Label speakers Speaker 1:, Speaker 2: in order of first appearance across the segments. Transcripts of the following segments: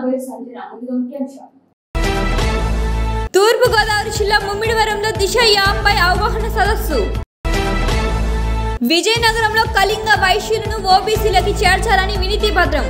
Speaker 1: వేరు సంజన ముందుగా ముఖ్యాంశాలు
Speaker 2: తూర్పు గోదావరి జిల్లా ముమ్మిడివరంలో దిశ యాప్పై అవగాహన సదస్సు విజయనగరంలో కళింగ వైశ్యులను ఓబీసీలకి చేర్చాలని వినతి పత్రం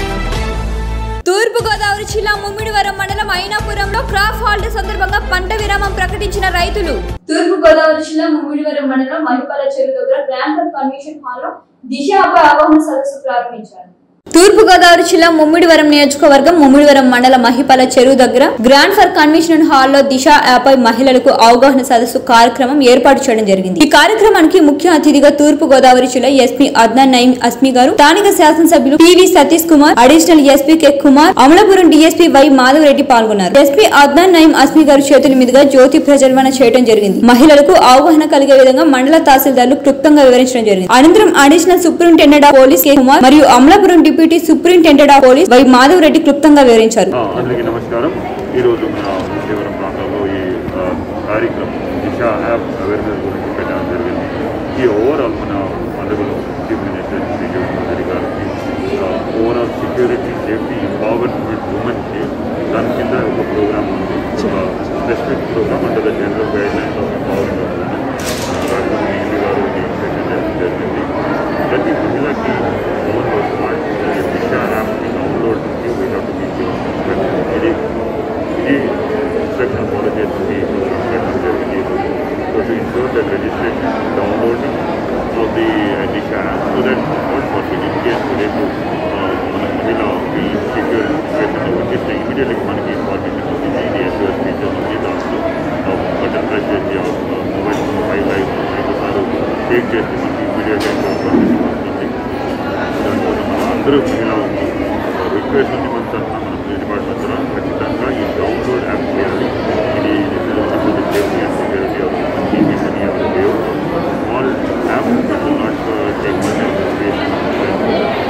Speaker 2: తూర్పు గోదావరి జిల్లా ముమ్మిడివరం మండలం అయినాపురంలో క్రాప్ హాలిడే సందర్భంగా పంట విరామం ప్రకటించిన రైతులు
Speaker 1: తూర్పు గోదావరి జిల్లా ముమ్మిడివరం మండలం మహిపాల చెరువు దగ్గర గ్రాండ్ కన్వెన్షన్ హాల్లో దిశ అపై అవగాహన సదస్సు ప్రారంభించారు
Speaker 2: తూర్పు గోదావరి జిల్లా ముమ్మిడివరం నియోజకవర్గం ముమ్మిడివరం మండల మహిపాల చెరువు దగ్గర గ్రాండ్ ఫర్ కన్వెన్షన్ హాల్లో దిశ యాపై మహిళలకు అవగాహన సదస్సు కార్యక్రమం ఏర్పాటు చేయడం జరిగింది ఈ కార్యక్రమానికి ముఖ్య అతిథిగా తూర్పు గోదావరి జిల్లా ఎస్పీ అద్నాన్ నయీం అస్మి గారు స్థానిక శాసనసభ్యులు PV Satish Kumar additional SP K Kumar Amalapuram DSP Y Madhava Reddy పాల్గొన్నారు ఎస్పీ అద్నాన్ నయీం అస్మి గారు చేతుల మీదుగా జ్యోతి ప్రజ్వలన చేయడం జరిగింది మహిళలకు అవగాహన కలిగే విధంగా మండల తహసీల్దార్లు క్లుప్తంగా వివరించడం జరిగింది అనంతరం additional superintendent of police K Kumar మరియు Amalapuram deputy superintendent of police Y Madhava Reddy క్లుప్తంగా వివరించారు
Speaker 3: ఆ, అందరికీ నమస్కారం ఈరోజు మన ముఖ్యవరం ప్రాంతంలో ఈ ఆ, కార్యక్రమం దిశ యాప్ అవేర్నెస్ గురించి పెట్టడం జరిగింది ఈ ఓవరాల్ మన పండుగలో చీఫ్ మినిస్టర్ శ్రీ జగన్మోహన్ రెడ్డి గారికి ఓవరాల్ సెక్యూరిటీ సేఫ్టీ ఎంపవర్మెంట్ ఉమెన్కి దాని కింద ఒక ప్రోగ్రామ్ ఉంది ఒక స్పెసిఫిక్ ప్రోగ్రామ్ అంటే the general guide lines of empowerment of women doctor Neeli గారు ఇనిషియేషన్ చేయడం జరిగింది ప్రతి మహిళకి ఫోన్ స్మార్ట్ దిశ యాప్ని డౌన్లోడ్ చేసి వీ హ్యావ్ టు బీ ఇది ఇది ఇన్స్ట్రక్షన్ ఫాలో చేస్తుంది పెట్టడం జరిగింది so to ensure that registration downloading of the Disha app so that not forty in case రేపు మన మహిళ ఈ సెక్యూర్ సిచ్యువేషన్ వచ్చేస్తే ఇమీడియట్లీ మనకి ఇన్ఫర్మేషన్ వస్తుంది ఇది ఎస్ఓఎస్ ఫీచర్ ఉంది దాంట్లో బటన్ ప్రెస్ చేసి మొబైల్ ఫైవ్ లైవ్ ఐదు సార్లు టేక్ చేస్తే మనకి ఇమీడియట్గా ఇన్ఫర్మేషన్ వస్తుంది దానికోసం మనం అందరూ మహిళా రిక్వెస్ట్ ఉంది మన తరఫున మన డిపార్ట్మెంట్ తరఫున ఖచ్చితంగా ఈ డౌన్లోడ్ యాప్ చేయాలి ఇది safety and security of TVs అని లేవు all app will not take much information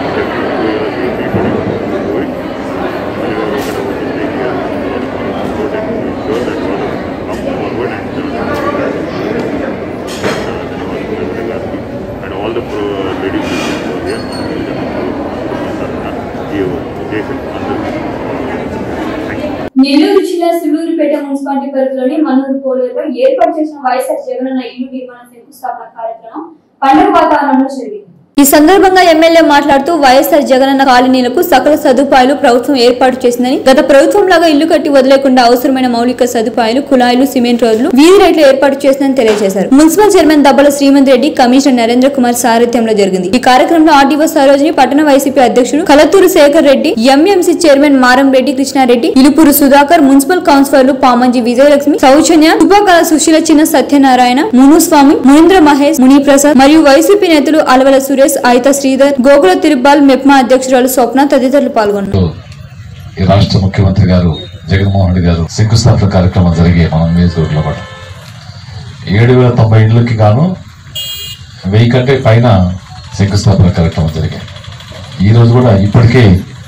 Speaker 3: and all the pro ladies who are here, ఈ ఉద్దేశం అందరూ థ్యాంక్ యూ
Speaker 1: నెల్లూరు జిల్లా సులూరుపేట మున్సిపాలిటీ పరిధిలోని మన్నూరు పోలేరులో ఏర్పాటు చేసిన వైఎస్ఆర్ జగనన్న ఇల్లు నిర్మాణ శంకుస్థాపన కార్యక్రమం పండుగ వాతావరణంలో జరిగింది
Speaker 2: ఈ సందర్భంగా ఎమ్మెల్యే మాట్లాడుతూ వైఎస్ఆర్ జగనన్న కాలనీలకు సకల సదుపాయాలు ప్రభుత్వం ఏర్పాటు చేసిందని గత ప్రభుత్వం లాగా ఇల్లు కట్టి వదిలేకుండా అవసరమైన మౌలిక సదుపాయాలు కుళాయిలు సిమెంట్ రోడ్లు వీధి లైట్లు ఏర్పాటు చేసిందని తెలియజేశారు municipal chairman Dabbala Srimanth Reddy commissioner Narendra Kumar సారథ్యంలో జరిగింది ఈ కార్యక్రమంలో ఆర్డీఓ సరోజిని పట్టణ వైసీపీ అధ్యక్షుడు Kalathuru Shekar Reddy MMC chairman Maram Reddy Krishnareddy Ilupuru Sudhakar municipal కౌన్సిలర్లు పామంజి విజయలక్ష్మి సౌజన్య శుభకళ సుశీల చిన్న సత్యనారాయణ మునుస్వామి మునీంద్ర మహేష్ మునిప్రసాద్ మరియు వైసీపీ నేతలు అలవల సురేష్ అయిత శ్రీధర్ గోకుల తిరుబాల్ మెప్మా అధ్యక్షురాలు స్వప్న తదితరులు పాల్గొన్నారు
Speaker 4: ఈ రాష్ట్ర ముఖ్యమంత్రి గారు జగన్మోహన్ రెడ్డి గారు శంకుస్థాపన కార్యక్రమం జరిగే మన నియోజకవర్గంలో కూడా ఏడు వేల తొంభై ఇండ్లకి గాను వెయ్యి కంటే పైన శంకుస్థాపన కార్యక్రమం జరిగాయి ఈ రోజు కూడా ఇప్పటికే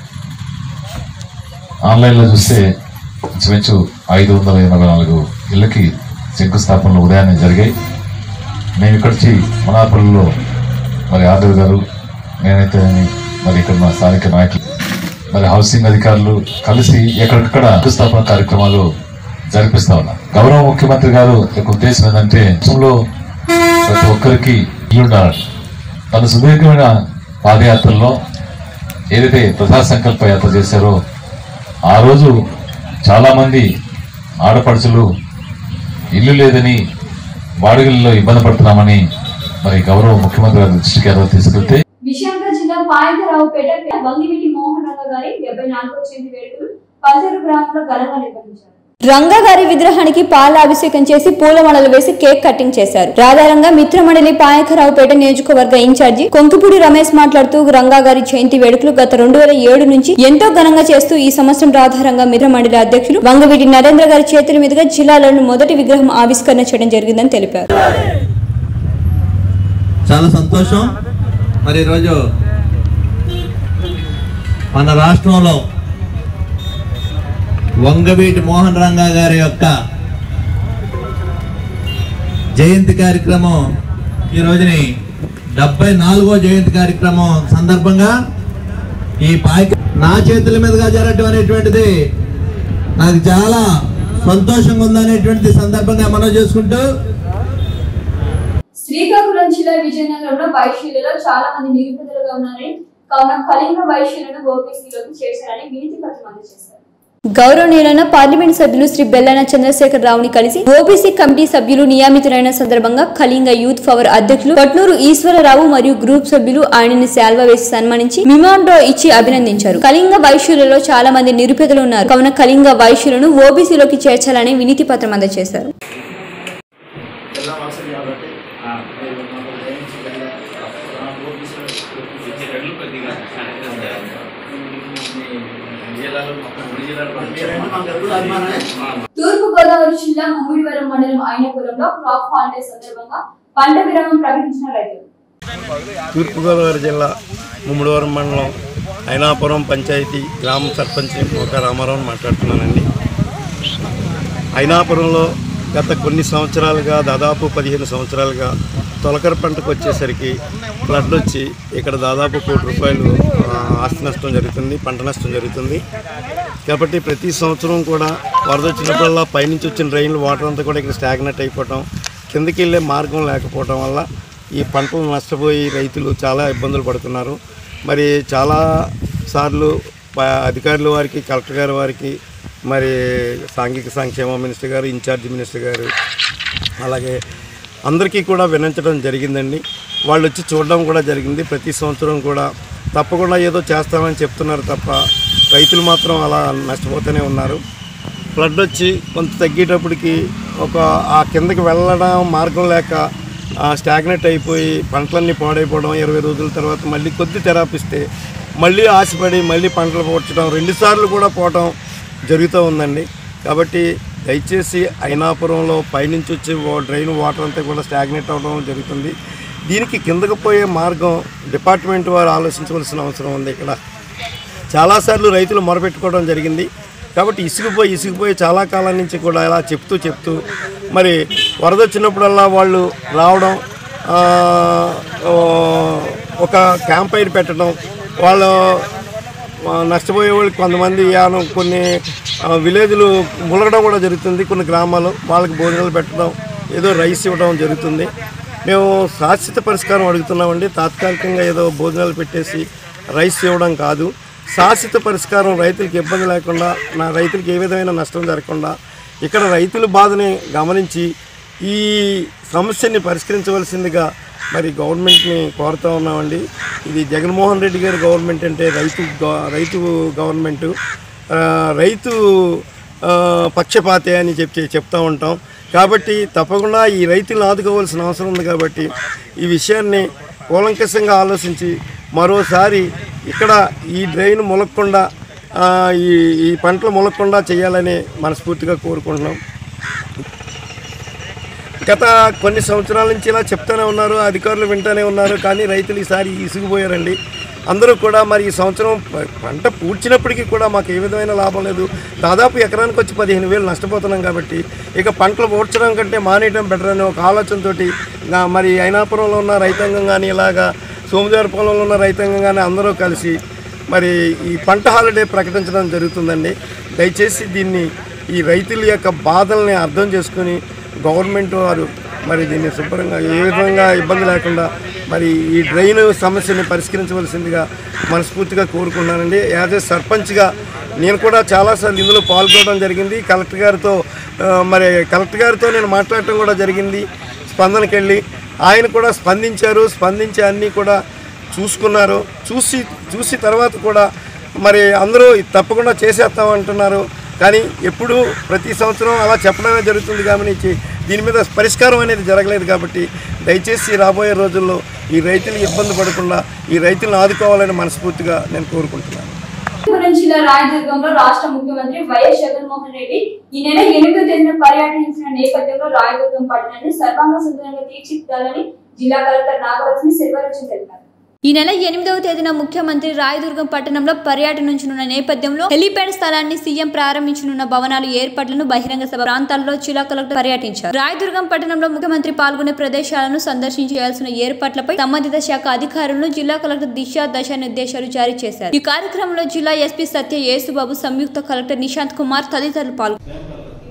Speaker 4: ఆన్లైన్లో చూస్తే ఇంచుమించు ఐదు వందల ఎనభై నాలుగు ఇళ్ళకి శంకుస్థాపనలు ఉదయాన్నే జరిగాయి మేము ఇక్కడ వచ్చి మనాపల్లిలో మరి ఆర్డర్ గారు నేనైతే మరి ఇక్కడ మా స్థానిక నాయకులు మరి హౌసింగ్ అధికారులు కలిసి ఎక్కడికక్కడ శంకుస్థాపన కార్యక్రమాలు జరిపిస్తా ఉన్నారు గౌరవ ముఖ్యమంత్రి గారు యొక్క ఉద్దేశం ఏంటంటే దేశంలో ప్రతి ఒక్కరికి ఇల్లు ఉండాలని తన సుదీర్ఘమైన పాదయాత్రలో ఏదైతే ప్రజా సంకల్ప యాత్ర చేశారో ఆ రోజు చాలా మంది ఆడపడుచులు ఇల్లు లేదని వాడుకల్లో ఇబ్బంది పడుతున్నామని మరి గౌరవ ముఖ్యమంత్రి గారి దృష్టికి ఎవరో తీసుకెళ్తే
Speaker 1: విశాఖ జిల్లా పాయకరావుపేట బంగిమిటి మోహన్ రంగ గారి డెబ్బై నాలుగో జయంతి వేడుకలు పల్సరు గ్రామంలో ఘనంగా నిర్వహించారు
Speaker 2: రంగగారి విగ్రహానికి పాల అభిషేకం చేసి పూలమాలలు వేసి కేక్ కటింగ్ చేశారు రాధారంగా మిత్రమండలి పాయకరావుపేట నియోజకవర్గ ఇన్ఛార్జి కొంకుపూడి రమేష్ మాట్లాడుతూ రంగాగారి జయంతి వేడుకలు గత రెండు వేల ఏడు నుంచి ఎంతో ఘనంగా చేస్తూ ఈ సంవత్సరం రాధారంగా మిత్రమండలి అధ్యక్షులు వంగవీటి నరేంద్ర గారి చేతుల మీదుగా జిల్లాలోని మొదటి విగ్రహం ఆవిష్కరణ చేయడం జరిగిందని తెలిపారు
Speaker 5: చాలా సంతోషం మరి ఈరోజు మన రాష్ట్రంలో వంగవీటి మోహన్ రంగా గారి యొక్క జయంతి కార్యక్రమం ఈ రోజుని డెబ్బై నాలుగో జయంతి కార్యక్రమం సందర్భంగా ఈ పాయక నా చేతుల మీదుగా జరగటం అనేటువంటిది నాకు చాలా సంతోషంగా ఉందనేటువంటిది సందర్భంగా మనం చేసుకుంటూ
Speaker 1: శ్రీకాకుళం జిల్లా విజయనగరంలో వైశ్యులలో చాలా మంది నిరుపేదలుగా ఉన్నారని కావున కళింగ వైశ్యులను ఓబీసీలోకి చేర్చారని వినతి పత్రం అందజేశారు
Speaker 2: గౌరవనీయులైన పార్లమెంట్ సభ్యులు శ్రీ బెల్లన చంద్రశేఖర్ రావుని కలిసి ఓబీసీ కమిటీ సభ్యులు నియమితులైన సందర్భంగా కళింగ యూత్ పవర్ అధ్యక్షులు పట్నూరు ఈశ్వరరావు మరియు గ్రూప్ సభ్యులు ఆయనని శాల్వా వేసి సన్మానించి మిమాండో ఇచ్చి అభినందించారు కళింగ వైశ్యులలో చాలా మంది నిరుపేదలు ఉన్నారు కావున కళింగ వైశ్యులను ఓబీసీలోకి చేర్చాలని వినతి పత్రం అందజేశారు
Speaker 6: జిల్లా వాసవి కాబట్టి మీరు మాకు దయించి జిల్లా ఓబీసీలో కొద్దిగా జిల్లాలో మొత్తం మూడు జిల్లాలు
Speaker 1: తూర్పు గోదావరి జిల్లా ముమ్మిడివరం మండలం అయినపురంలో క్రాప్ హాలిడే సందర్భంగా పంట విరామం ప్రకటించిన రైతులు
Speaker 7: తూర్పుగోదావరి జిల్లా ముమ్మడివరం మండలం అయినాపురం పంచాయతీ గ్రామ సర్పంచ్ ఒక రామారావు మాట్లాడుతున్నానండి అయినాపురంలో గత కొన్ని సంవత్సరాలుగా దాదాపు పదిహేను సంవత్సరాలుగా తొలకర పంటకు వచ్చేసరికి ఫ్లడ్ వచ్చి ఇక్కడ దాదాపు కోటి రూపాయలు ఆ, ఆస్తి నష్టం జరుగుతుంది పంట నష్టం జరుగుతుంది కాబట్టి ప్రతి సంవత్సరం కూడా వరద వచ్చినప్పుడల్లా పైనుంచి వచ్చిన రైన్లు వాటర్ అంతా కూడా ఇక్కడ స్టాగ్నెట్ అయిపోవటం కిందకి వెళ్ళే మార్గం లేకపోవటం వల్ల ఈ పంటలు నష్టపోయి రైతులు చాలా ఇబ్బందులు పడుతున్నారు మరి చాలా సార్లు ప- అధికారుల వారికి కలెక్టర్ గారి వారికి మరి సాంఘిక సంక్షేమ మినిస్టర్ గారు ఇన్ఛార్జ్ మినిస్టర్ గారు అలాగే అందరికీ కూడా వినించడం జరిగిందండి వాళ్ళు వచ్చి చూడడం కూడా జరిగింది ప్రతి సంవత్సరం కూడా తప్పకుండా ఏదో చేస్తామని చెప్తున్నారు తప్ప రైతులు మాత్రం అలా నష్టపోతూనే ఉన్నారు ఫ్లడ్ వచ్చి కొంత తగ్గేటప్పటికి ఒక ఆ కిందకి వెళ్ళడం మార్గం లేక స్టాగ్నెట్ అయిపోయి పంటలన్నీ పాడైపోవడం ఇరవై రోజుల తర్వాత మళ్ళీ కొద్ది తెరాపిస్తే మళ్ళీ ఆశపడి మళ్ళీ పంటలు పోడ్చడం రెండుసార్లు కూడా పోవటం జరుగుతూ ఉందండి కాబట్టి దయచేసి అయినాపురంలో పైనుంచి వచ్చే వా- డ్రైన్ వాటర్ అంతా కూడా స్టాగ్నెట్ అవ్వడం జరుగుతుంది దీనికి కిందకు పోయే మార్గం డిపార్ట్మెంట్ వారు ఆలోచించవలసిన అవసరం ఉంది ఇక్కడ చాలాసార్లు రైతులు మొరపెట్టుకోవడం జరిగింది కాబట్టి ఇసుకుపోయి ఇసుకుపోయి చాలా కాలం నుంచి కూడా ఇలా చెప్తూ చెప్తూ మరి వరద వచ్చినప్పుడల్లా వాళ్ళు రావడం ఆ, ఓ, ఒక క్యాంప్ ఫైర్ పెట్టడం వాళ్ళు ఆ, నష్టపోయే వాళ్ళకి కొంతమంది యానం కొన్ని ఆ, విలేజ్లు ములగడం కూడా జరుగుతుంది కొన్ని గ్రామాలు వాళ్ళకి భోజనాలు పెట్టడం ఏదో రైస్ ఇవ్వడం జరుగుతుంది మేము శాశ్వత పరిష్కారం అడుగుతున్నామండి తాత్కాలికంగా ఏదో భోజనాలు పెట్టేసి రైస్ ఇవ్వడం కాదు శాశ్వత పరిష్కారం రైతులకు ఇబ్బంది లేకుండా నా రైతులకు ఏ విధమైన నష్టం జరగకుండా ఇక్కడ రైతుల బాధని గమనించి ఈ సమస్యని పరిష్కరించవలసిందిగా మరి గవర్నమెంట్ని కోరుతా ఉన్నామండి ఇది జగన్మోహన్ రెడ్డి గారి గవర్నమెంట్ అంటే రైతు గవ- రైతు గవర్నమెంటు ఆ, రైతు ఆ, పక్షపాతే అని చెప్పి చెప్తా ఉంటాం కాబట్టి తప్పకుండా ఈ రైతులను ఆదుకోవాల్సిన అవసరం ఉంది కాబట్టి ఈ విషయాన్ని కూలంకషంగా ఆలోచించి మరోసారి ఇక్కడ ఈ డ్రైన్ మొలక్కుండా ఆ, ఈ ఈ పంటలు మొలక్కుండా చేయాలని మనస్ఫూర్తిగా కోరుకుంటున్నాం గత కొన్ని సంవత్సరాల నుంచి ఇలా చెప్తూనే ఉన్నారు అధికారులు వింటూనే ఉన్నారు కానీ రైతులు ఈసారి ఇసుగుపోయారండి అందరూ కూడా మరి ఈ సంవత్సరం ప- పంట పూడ్చినప్పటికీ కూడా మాకు ఏ విధమైన లాభం లేదు దాదాపు ఎకరానికి వచ్చి పదిహేను వేలు నష్టపోతున్నాం కాబట్టి ఇక పంటలు పూడ్చడం కంటే మానేయడం బెటర్ అనే ఒక ఆలోచనతోటి నా- మరి అయినాపురంలో ఉన్న రైతాంగం కానీ ఇలాగా సోమదేవర పొలంలో ఉన్న రైతాంగం కానీ అందరూ కలిసి మరి ఈ పంట హాలిడే ప్రకటించడం జరుగుతుందండి దయచేసి దీన్ని ఈ రైతుల యొక్క బాధల్ని అర్థం చేసుకుని గవర్నమెంట్ వారు మరి దీన్ని శుభ్రంగా ఏ విధంగా ఇబ్బంది లేకుండా మరి ఈ డ్రైన్ సమస్యని పరిష్కరించవలసిందిగా మనస్ఫూర్తిగా కోరుకున్నానండి యాజ్ ఏ సర్పంచ్గా నేను కూడా చాలాసార్లు ఇందులో పాల్గొనడం జరిగింది కలెక్టర్ గారితో ఆ, మరి కలెక్టర్ గారితో నేను మాట్లాడటం కూడా జరిగింది స్పందనకి వెళ్ళి ఆయన కూడా స్పందించారు స్పందించి అన్నీ కూడా చూసుకున్నారు చూసి చూసి తర్వాత కూడా మరి అందరూ ఇది తప్పకుండా చేసేస్తాం అంటున్నారు కానీ ఎప్పుడు ప్రతి సంవత్సరం అలా చెప్పడమే జరుగుతుంది గమనించి దీని మీద పరిష్కారం అనేది జరగలేదు కాబట్టి దయచేసి రాబోయే రోజుల్లో ఈ రైతులు ఇబ్బంది పడకుండా ఈ రైతులను ఆదుకోవాలని మనస్ఫూర్తిగా నేను కోరుకుంటున్నాను
Speaker 1: అనంతపురం జిల్లా రాయదుర్గంలో రాష్ట్ర ముఖ్యమంత్రి వైఎస్ జగన్మోహన్ రెడ్డి ఈ నెల ఎనిమిదో తేదీన పర్యటించిన నేపథ్యంలో రాయదుర్గం పట్టణాన్ని సర్వాంగ సుందరంగా తీర్చిదిద్దాలని జిల్లా కలెక్టర్ నాగలక్ష్మి శిల్వరాజు తెలిపారు
Speaker 2: ఈ నెల ఎనిమిదవ తేదీన ముఖ్యమంత్రి రాయదుర్గం పట్టణంలో పర్యటనుంచనున్న నేపథ్యంలో హెలీప్యాడ్ స్థలాన్ని సీఎం ప్రారంభించనున్న భవనాలు ఏర్పాట్లను బహిరంగ సభ ప్రాంతాల్లో జిల్లా కలెక్టర్ పర్యటించారు రాయదుర్గం పట్టణంలో ముఖ్యమంత్రి పాల్గొనే ప్రదేశాలను సందర్శించి చేయాల్సిన ఏర్పాట్లపై సంబంధిత శాఖ అధికారులను జిల్లా కలెక్టర్ దిశా దశ నిర్దేశాలు జారీ చేశారు ఈ కార్యక్రమంలో జిల్లా ఎస్పీ సత్య యేసుబాబు సంయుక్త కలెక్టర్ నిశాంత్ కుమార్ తదితరులు పాల్గొన్నారు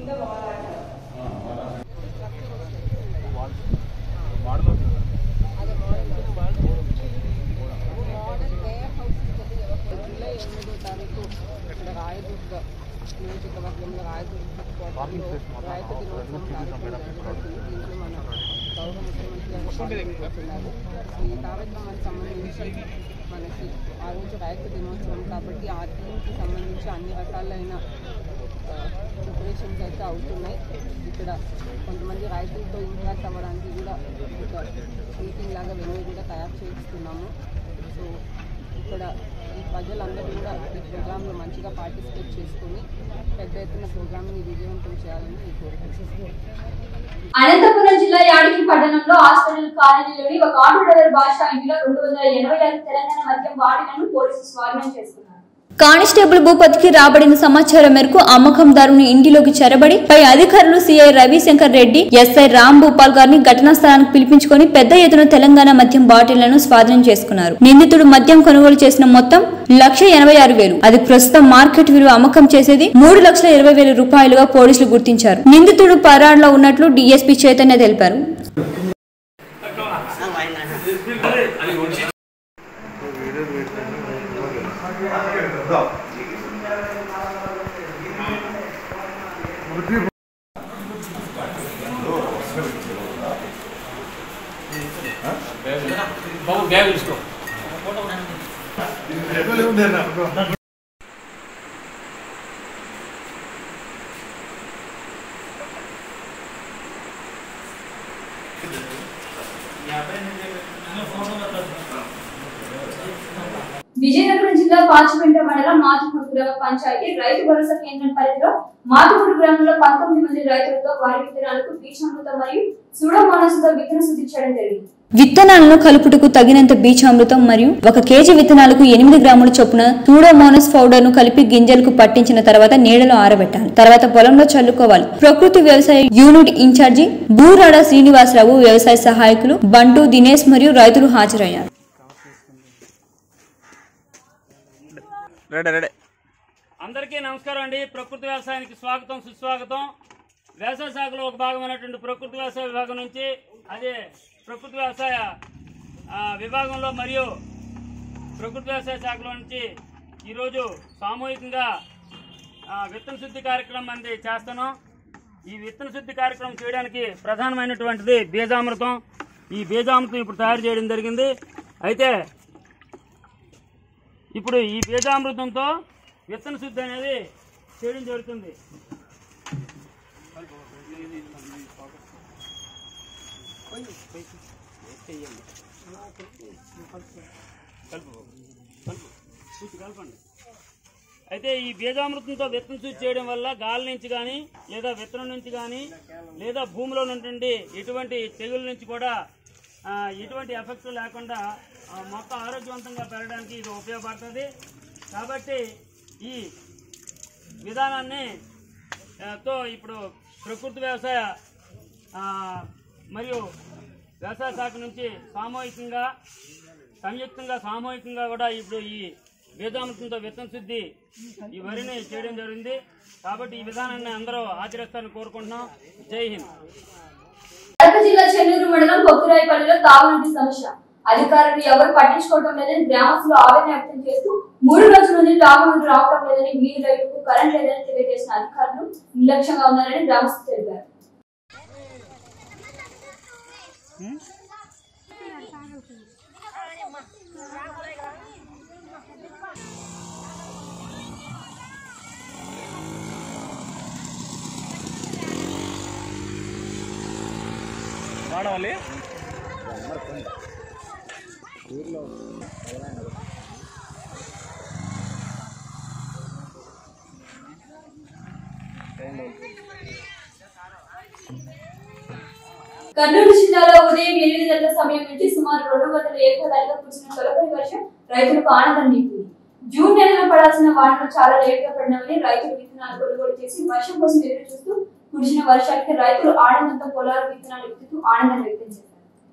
Speaker 8: జూలై ఎనిమిదో తారీఖు ఇక్కడ రాయదుర్గ నియోజకవర్గంలో రాయదుర్గ కోటలో రైతు దినోత్సవం కార్యక్రమం జరుగుతుంది దీంట్లో మన గౌరవ ముఖ్యమంత్రి గారు పాల్గొంటున్నారు ఈ కార్యక్రమానికి సంబంధించి మనకి ఆ రోజు రైతు దినోత్సవం కాబట్టి ఆ దీనికి సంబంధించి అన్ని రకాలైన ప్రిపరేషన్స్ అయితే అవుతున్నాయి ఇక్కడ కొంతమంది రైతులతో ఇంట్రాక్ట్ అవ్వడానికి కూడా ఒక మీటింగ్ లాగా వెన్యూ కూడా తయారు చేస్తున్నాము సో ఇక్కడ ఈ ప్రజలందరూ కూడా ఈ ప్రోగ్రాంలో మంచిగా పార్టిసిపేట్ చేసుకొని పెద్ద ఎత్తున ప్రోగ్రామ్ని విజయవంతం చేయాలని నేను కోరుకుంటున్నాను
Speaker 1: అనంతపురం జిల్లా యాడికి పట్టణంలో హాస్పిటల్ కాలనీలోని ఒక ఆటో డ్రైవర్ బాషా ఇంటిలో రెండు వందల ఎనభై ఆరు తెలంగాణ మద్యం బాటిలను పోలీసులు స్వాధీనం చేసుకున్నారు
Speaker 2: కానిస్టేబుల్ భూపతికి రాబడిన సమాచారం మేరకు అమ్మకందారుని ఇంటిలోకి చెరబడి పై అధికారులు సిఐ రవిశంకర్ రెడ్డి ఎస్ఐ రామ్ భూపాల్ గారిని ఘటనా స్థలానికి పిలిపించుకొని పెద్ద ఎత్తున తెలంగాణ మద్యం బాటిళ్లను స్వాధీనం చేసుకున్నారు నిందితుడు మద్యం కొనుగోలు చేసిన మొత్తం లక్ష ఎనభై ఆరు వేలు అది ప్రస్తుతం మార్కెట్ విలువ అమ్మకం చేసేది మూడు లక్షల ఇరవై వేల రూపాయలుగా పోలీసులు గుర్తించారు నిందితుడు పరాడ్లో ఉన్నట్లు డీఎస్పీ చైతన్య తెలిపారు
Speaker 1: విజయనగరం జిల్లా పాచిపెంట మండలం మాతుకూరు గ్రామ పంచాయతీ రైతు భరోసా కేంద్రం పరిధిలో మాతుకూరు గ్రామంలో పంతొమ్మిది మంది రైతులతో వారి విత్తనాలకు బీజామృతం మరియు సూడోమోనాస్తో విత్తన శుద్ధి చేయడం జరిగింది
Speaker 2: విత్తనాలను కలుపుటకు తగినంత బీజామృతం మరియు ఒక కేజీ విత్తనాలకు ఎనిమిది గ్రాముల చొప్పున సూడోమోనస్ పౌడర్ ను కలిపి గింజలకు పట్టించిన తర్వాత నీడలో ఆరబెట్టాలి తర్వాత పొలంలో చల్లుకోవాలి ప్రకృతి వ్యవసాయ యూనిట్ ఇన్ఛార్జి బూరాడ శ్రీనివాసరావు వ్యవసాయ సహాయకులు బంటు దినేష్ మరియు రైతులు హాజరయ్యారు
Speaker 9: అందరికీ నమస్కారం అండి ప్రకృతి వ్యవసాయానికి స్వాగతం సుస్వాగతం వ్యవసాయ శాఖలో ఒక భాగమైనటువంటి ప్రకృతి వ్యవసాయ విభాగం నుంచి అదే ప్రకృతి వ్యవసాయ ఆ, విభాగంలో మరియు ప్రకృతి వ్యవసాయ శాఖలో నుంచి ఈరోజు సామూహికంగా ఆ, విత్తన శుద్ధి కార్యక్రమం అనేది చేస్తున్నాం ఈ విత్తన శుద్ధి కార్యక్రమం చేయడానికి ప్రధానమైనటువంటిది బీజామృతం ఈ బీజామృతం ఇప్పుడు తయారు చేయడం జరిగింది అయితే ఇప్పుడు ఈ బీజామృతంతో విత్తన శుద్ధి అనేది చేయడం జరుగుతుంది కలుపు. కలుపు. పూర్తి కలపండి అయితే ఈ బీజామృతంతో విత్తన శుద్ధి చేయడం వల్ల గాలి నుంచి కానీ లేదా విత్తనం నుంచి కానీ లేదా భూమిలో నుండి ఎటువంటి తెగుల నుంచి కూడా ఆ, ఎటువంటి ఎఫెక్ట్ లేకుండా ఆ, మొక్క ఆరోగ్యవంతంగా పెరగడానికి ఇది ఉపయోగపడుతుంది కాబట్టి ఈ విధానాన్ని ఆ, తో ఇప్పుడు ప్రకృతి వ్యవసాయ ఆ, మరియు వ్యవసాయ శాఖ నుంచి సామూహికంగా సంయుక్తంగా సామూహికంగా కూడా ఇప్పుడు ఈ వేదామృతంతో విత్తన శుద్ధి ఈ వరిని చేయడం జరిగింది కాబట్టి ఈ విధానాన్ని అందరూ ఆచరిస్తారని కోరుకుంటున్నాం జై హింద్
Speaker 1: కడప జిల్లా చెన్నూరు మండలం కొత్తరాయిపల్లిలో తాగునీటి సమస్య అధికారులు ఎవరు పట్టించుకోవడం లేదని గ్రామస్తులు ఆవేదన వ్యక్తం చేస్తూ మూడు రోజుల నుండి తాగునీరు రావడం లేదని వీధి రైతులకు కరెంట్ లేదని తెలియజేసిన అధికారులు నిర్లక్ష్యంగా ఉన్నారని గ్రామస్తులు తెలిపారు కర్నూలు జిల్లాలో ఉదయం ఎనిమిది గంటల సమయం నుంచి సుమారు రెండు గంటల ఏకదాటిగా కురిసిన తొలకరి వర్షం రైతులకు ఆనందం నింపింది జూన్ నెలలో పడాల్సిన వానలు చాలా లేటుగా పడినామని రైతులు విత్తనాలు కొనుగోలు చేసి వర్షం కోసం ఎదురు చూస్తూ కురిసిన వర్షానికి రైతులు ఆనందంతో పొలాలు విత్తనాలు విత్తుతూ ఆనందం వ్యక్తం చేశారు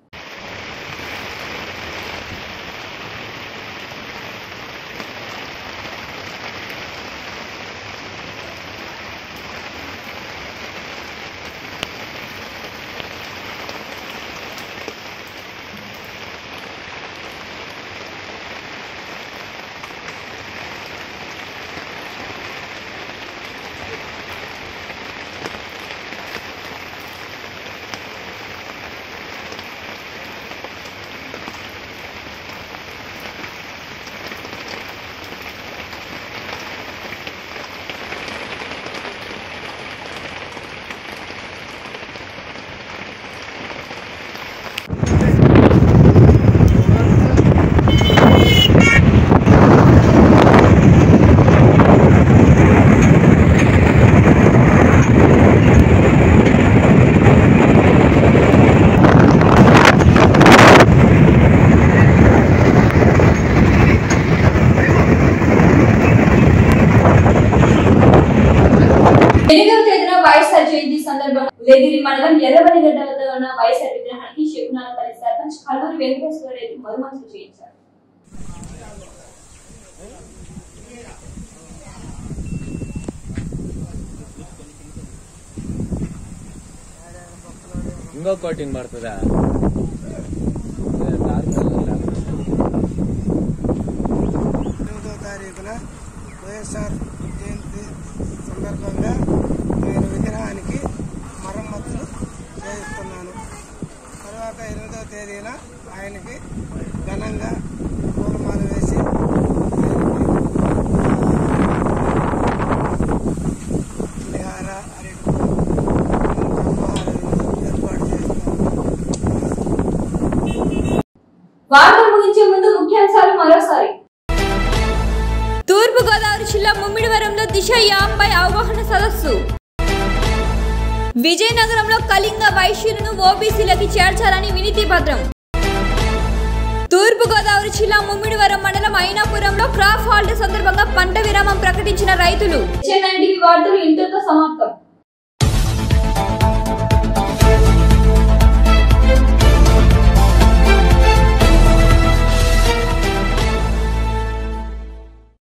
Speaker 1: ఎనిమిదవ తేదీన వైఎస్ఆర్ జయంతి సందర్భంగా ఉదయగిరి మండలం ఎర్రవల్లిగడ్డ వద్ద ఉన్న వైఎస్ఆర్ విగ్రహానికి శకునాలపల్లి సర్పంచ్ కల్లూరి వెంకటేశ్వర రెడ్డి మరుమంతులు చేయించారు
Speaker 10: ఇంకో కోటింగ్ పడుతుందా
Speaker 11: ఎనిమిదో తారీఖున వైఎస్ఆర్ జయంతి సందర్భంగా నేను విగ్రహానికి మరమ్మతులు చేయిస్తున్నాను తర్వాత ఎనిమిదవ తేదీన ఆయనకి ఘనంగా పూలమాల వేసి పులిహార అరటి ఏర్పాటు చేస్తాను
Speaker 1: వార్తలు ముగించే ముందు ముఖ్యాంశాలు మరోసారి
Speaker 2: తూర్పు గోదావరి జిల్లా ముమ్మిడివరంలో దిశ యాప్పై అవగాహన సదస్సు విజయనగరంలో కళింగ వైశ్యులను ఓబీసీలకి చేర్చాలని వినతి పత్రం తూర్పు గోదావరి జిల్లా ముమ్మిడివరం మండలం అయినాపురంలో క్రాప్ హాలిడే సందర్భంగా పంట విరామం ప్రకటించిన రైతులు
Speaker 1: చెన్నై వార్తలు ఇంతతో సమాప్తం